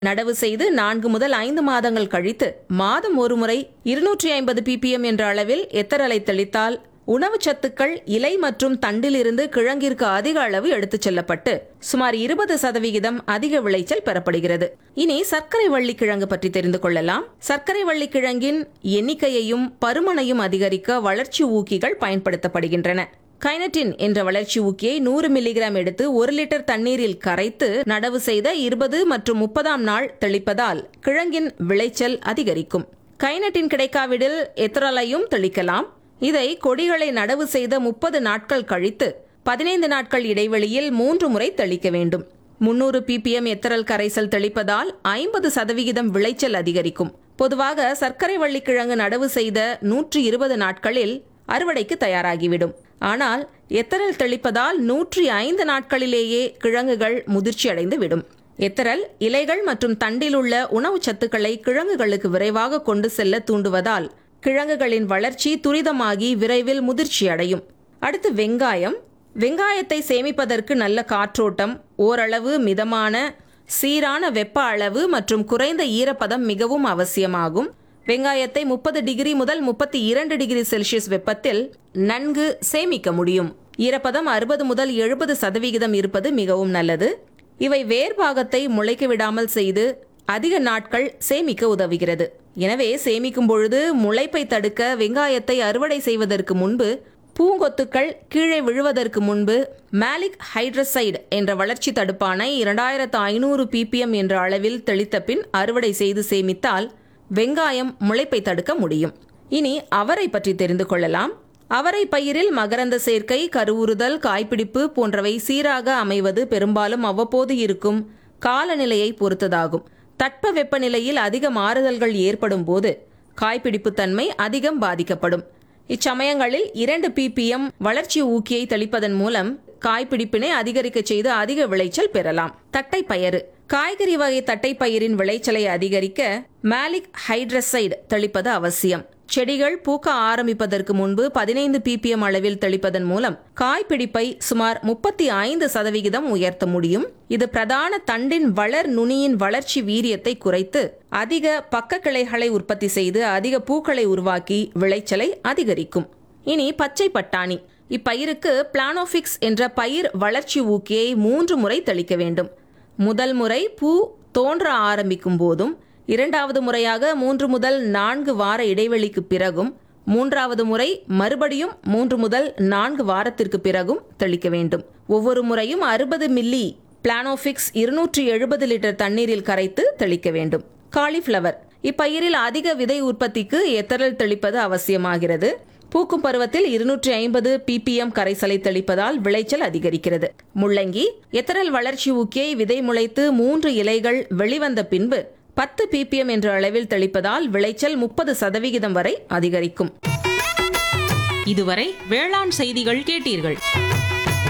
நடவு செய்து நான்கு முதல் ஐந்து மாதங்கள் கழித்து மாதம் ஒருமுறை இருநூற்றி ஐம்பது பிபிஎம் என்ற அளவில் எத்தரலை தெளித்தால் உணவுச் சத்துக்கள் இலை மற்றும் தண்டிலிருந்து கிழங்கிற்கு அதிக அளவு எடுத்துச் செல்லப்பட்டு சுமார் இருபது சதவிகிதம் அதிக விளைச்சல் பெறப்படுகிறது இனி சர்க்கரை வள்ளி கிழங்கு பற்றி தெரிந்து கொள்ளலாம் சர்க்கரை வள்ளி கிழங்கின் எண்ணிக்கையையும் பருமனையும் அதிகரிக்க வளர்ச்சி ஊக்கிகள் பயன்படுத்தப்படுகின்றன கைனட்டின் என்ற வளர்ச்சி ஊக்கியை நூறு மில்லிகிராம் எடுத்து ஒரு லிட்டர் தண்ணீரில் கரைத்து நடவு செய்த இருபது மற்றும் முப்பதாம் நாள் தெளிப்பதால் கிழங்கின் விளைச்சல் அதிகரிக்கும் கைனட்டின் கிடைக்காவிடில் எத்தரலையும் தெளிக்கலாம் இதை கொடிகளை நடவு செய்த முப்பது நாட்கள் கழித்து பதினைந்து நாட்கள் இடைவெளியில் மூன்று முறை தெளிக்க வேண்டும் முன்னூறு பிபிஎம் எத்தரல் கரைசல் தெளிப்பதால் ஐம்பது சதவிகிதம் விளைச்சல் அதிகரிக்கும் பொதுவாக சர்க்கரை வள்ளிக்கிழங்கு நடவு செய்த நூற்றி இருபது நாட்களில் அறுவடைக்கு தயாராகிவிடும் ஆனால் எத்தரல் தெளிப்பதால் நூற்றி ஐந்து நாட்களிலேயே கிழங்குகள் முதிர்ச்சி அடைந்து விடும் எத்தரல் இலைகள் மற்றும் தண்டில் உள்ள உணவுச் சத்துக்களை கிழங்குகளுக்கு விரைவாக கொண்டு செல்ல தூண்டுவதால் கிழங்குகளின் வளர்ச்சி துரிதமாகி விரைவில் முதிர்ச்சி அடையும் அடுத்து வெங்காயம் வெங்காயத்தை சேமிப்பதற்கு நல்ல காற்றோட்டம் ஓரளவு மிதமான சீரான வெப்ப அளவு மற்றும் குறைந்த ஈரப்பதம் மிகவும் அவசியமாகும் வெங்காயத்தை முப்பது டிகிரி முதல் முப்பத்தி இரண்டு டிகிரி செல்சியஸ் வெப்பத்தில் நன்கு சேமிக்க முடியும் ஈரப்பதம் அறுபது முதல் எழுபது சதவிகிதம் இருப்பது மிகவும் நல்லது இவை வேர்பாகத்தை முளைக்க விடாமல் செய்து அதிக நாட்கள் சேமிக்க உதவுகிறது எனவே சேமிக்கும் பொழுது முளைப்பை தடுக்க வெங்காயத்தை அறுவடை செய்வதற்கு முன்பு பூங்கொத்துக்கள் கீழே விழுவதற்கு முன்பு மேலிக் ஹைட்ரசைடு என்ற வளர்ச்சி தடுப்பானை இரண்டாயிரத்து ஐநூறு பிபிஎம் என்ற அளவில் தெளித்த பின் அறுவடை செய்து சேமித்தால் வெங்காயம் முளைப்பை தடுக்க முடியும் இனி அவரை பற்றி தெரிந்து கொள்ளலாம் அவரை பயிரில் மகரந்த சேர்க்கை கருவுறுதல் காய்பிடிப்பு போன்றவை சீராக அமைவது பெரும்பாலும் அவ்வப்போது இருக்கும் காலநிலையை பொறுத்ததாகும் தட்ப வெப்பநிலையில் அதிக மாறுதல்கள் ஏற்படும் போது காய்பிடிப்பு தன்மை அதிகம் பாதிக்கப்படும் இச்சமயங்களில் இரண்டு பிபிஎம் வளர்ச்சி ஊக்கியை தெளிப்பதன் மூலம் காய்பிடிப்பினை அதிகரிக்க செய்து அதிக விளைச்சல் பெறலாம் தட்டைப்பயறு காய்கறி வகை தட்டைப்பயிரின் விளைச்சலை அதிகரிக்க மேலிக் ஹைட்ரசைடு தெளிப்பது அவசியம் செடிகள் பூக்க ஆரம்பிப்பதற்கு முன்பு பதினைந்து பிபிஎம் அளவில் தெளிப்பதன் மூலம் காய்பிடிப்பை சுமார் முப்பத்தி ஐந்து சதவிகிதம் உயர்த்த முடியும் இது பிரதான தண்டின் வளர் நுனியின் வளர்ச்சி வீரியத்தை குறைத்து அதிக பக்க கிளைகளை உற்பத்தி செய்து அதிக பூக்களை உருவாக்கி விளைச்சலை அதிகரிக்கும் இனி பச்சை பட்டாணி இப்பயிருக்கு பிளானோபிக்ஸ் என்ற பயிர் வளர்ச்சி ஊக்கியை மூன்று முறை தெளிக்க வேண்டும் முதல் முறை பூ தோன்ற ஆரம்பிக்கும் போதும் இரண்டாவது முறையாக மூன்று முதல் நான்கு வார இடைவெளிக்கு பிறகும் மூன்றாவது முறை மறுபடியும் மூன்று முதல் நான்கு வாரத்திற்கு பிறகும் தெளிக்க வேண்டும் ஒவ்வொரு முறையும் அறுபது மில்லி பிளானோபிக்ஸ் இருநூற்றி எழுபது லிட்டர் தண்ணீரில் கரைத்து தெளிக்க வேண்டும் காலிஃப்ளவர் இப்பயிரில் அதிக விதை உற்பத்திக்கு எத்தரல் தெளிப்பது அவசியமாகிறது பூக்கும் பருவத்தில் இருநூற்றி ஐம்பது பிபிஎம் கரைசலை தெளிப்பதால் விளைச்சல் அதிகரிக்கிறது முள்ளங்கி எத்தரல் வளர்ச்சி ஊக்கியை விதை முளைத்து மூன்று இலைகள் வெளிவந்த பின்பு பத்து பிபிஎம் என்ற அளவில் தெளிப்பதால் விளைச்சல் முப்பது சதவிகிதம் வரை அதிகரிக்கும் இதுவரை வேளாண் செய்திகள் கேட்டீர்கள்